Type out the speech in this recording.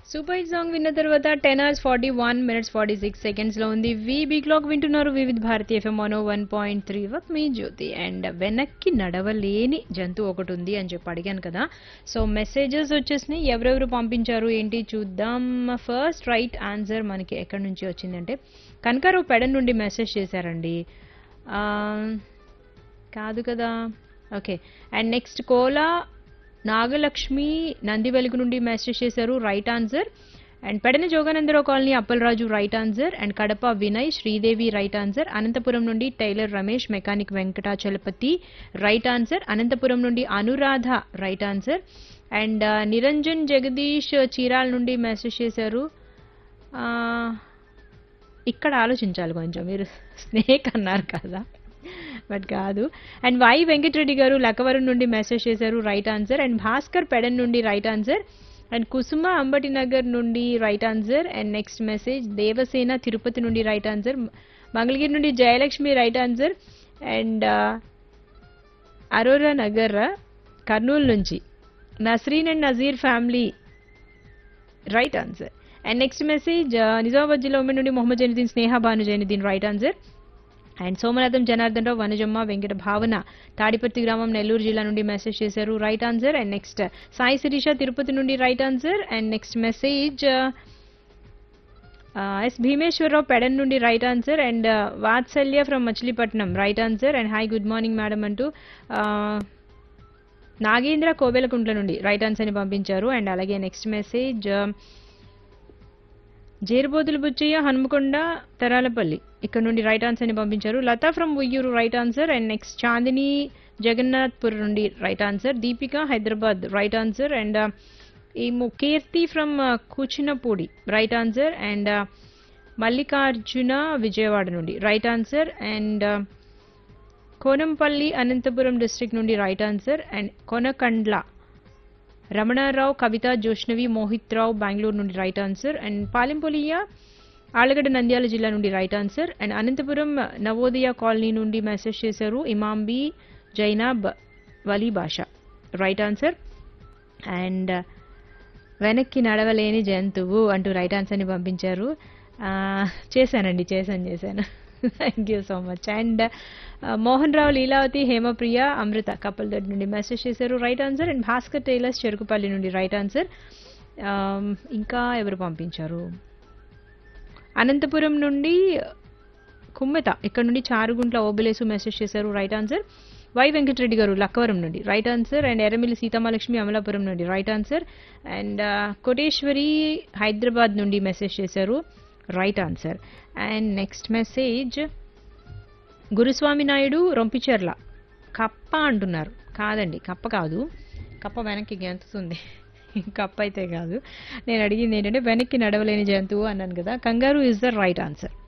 super hit song విన్న తర్వాత ten hours forty one minutes forty six seconds లో ఉంది వీబీ క్లాక్ వింటున్నారు వివిధ్ భారతి ఎఫ్ఎం మనో వన్ పాయింట్ త్రీ వక్ మీ జ్యోతి అండ్ వెనక్కి నడవలేని జంతువు ఒకటి ఉంది అని చెప్పి అడిగాను కదా సో మెసేజెస్ వచ్చేసినాయి ఎవరెవరు పంపించారు ఏంటి చూద్దాం ఫస్ట్ రైట్ ఆన్సర్ మనకి ఎక్కడి నుంచి వచ్చిందంటే కనకారావు పెడ నుండి మెసేజ్ చేశారండి ఆ, కాదు కదా okay and next Kola Nagalakshmi Nandivelugu నుండి మెసేజ్ చేశారు right answer and Pedana Joganandarao colony Appalaraju right answer and Kadapa Vinay Sridevi right answer Anantapuram నుండి tailor Ramesh mechanic Venkatachalapathi right answer Anantapuram నుండి Anuradha right answer and Niranjan Jagadish Chirala నుండి మెసేజ్ చేశారు ఆ, ఇక్కడ ఆలోచించాలి కొంచెం మీరు స్నేక్ అన్నారు కదా బట్ కాదు అండ్ వై వెంకటరెడ్డి గారు లక్కవరం నుండి మెసేజ్ చేశారు right answer and Bhaskar Pedan నుండి right answer and Kusuma Ambati Nagar నుండి right answer and next message Devasena Tirupati నుండి రైట్ ఆన్సర్ మంగళగిరి నుండి Jayalakshmi right answer and Arora Nagar Kurnool నుంచి Nasreen and Nazeer family right answer and next message Nizamabad జిల్లా ఉమెన్ నుండి Mohammed Zainuddin Sneha Bhanu Zainuddin right answer and Somanatham Janardhan Rao Vanajamma Venkata Bhavana Tadipatri గ్రామం నెల్లూరు జిల్లా నుండి మెసేజ్ చేశారు right answer and next Sai Sirisha Tirupati నుండి right answer and next message S Bhimeswararao Pedan నుండి right answer and Vatsalya from Machilipatnam right answer and hi good morning madam అంటూ uh, Nagendra Kovelakuntla నుండి రైట్ ఆన్సర్ ని పంపించారు అండ్ అలాగే నెక్స్ట్ మెసేజ్ జేరుబోతుల బుచ్చయ్య హనుమకొండ తరాలపల్లి ఇక్కడ నుండి రైట్ ఆన్సర్ ని పంపించారు Latha from Vuyyuru right answer and next Chandini Jagannathpur నుండి right answer Deepika Hyderabad right answer and ఈ ము- Keerthi from Kuchinapudi right answer and Mallikarjuna Vijayawada నుండి right answer and Konampalli Anantapuram district నుండి right answer and Konakandla Ramanarao Kavitha Joshnavi Mohit Rao Bengaluru నుండి right answer and Palempoliya Allagadda Nandyal జిల్లా నుండి right answer and Anantapuram Navodaya colony నుండి మెసేజ్ చేశారు ఇమాంబి జైనాబ్ వలీ భాష రైట్ ఆన్సర్ అండ్ వెనక్కి నడవలేని జంతువు అంటూ రైట్ ఆన్సర్ని పంపించారు ఆ, చేశానండి చేశాను చేశాను thank you so much and Mohan Rao Leelavathi Hemapriya Amrutha couple దట్ నుండి మెసేజ్ చేశారు right answer and Bhaskar tailors Cherukupalli నుండి రైట్ ఆన్సర్ ఇంకా ఎవరు పంపించారు అనంతపురం నుండి కుమ్మెత ఇక్కడ నుండి చారుగుంట్ల ఓబులేసు మెసేజ్ చేశారు right answer Y Venkatareddy garu Lakkavaram నుండి right answer and Erramilli Seethamalakshmi Amalapuram నుండి right answer and Koteswari Hyderabad నుండి మెసేజ్ చేశారు right answer and next message Guruswamy Naidu Rompicherla కప్ప అంటున్నారు కాదండి కప్ప కాదు కప్ప వెనక్కి గెంతుతుంది కప్ప అయితే కాదు నేను అడిగింది ఏంటంటే వెనక్కి నడవలేని జంతువు అన్నాను కదా కంగారు ఇస్ ద రైట్ ఆన్సర్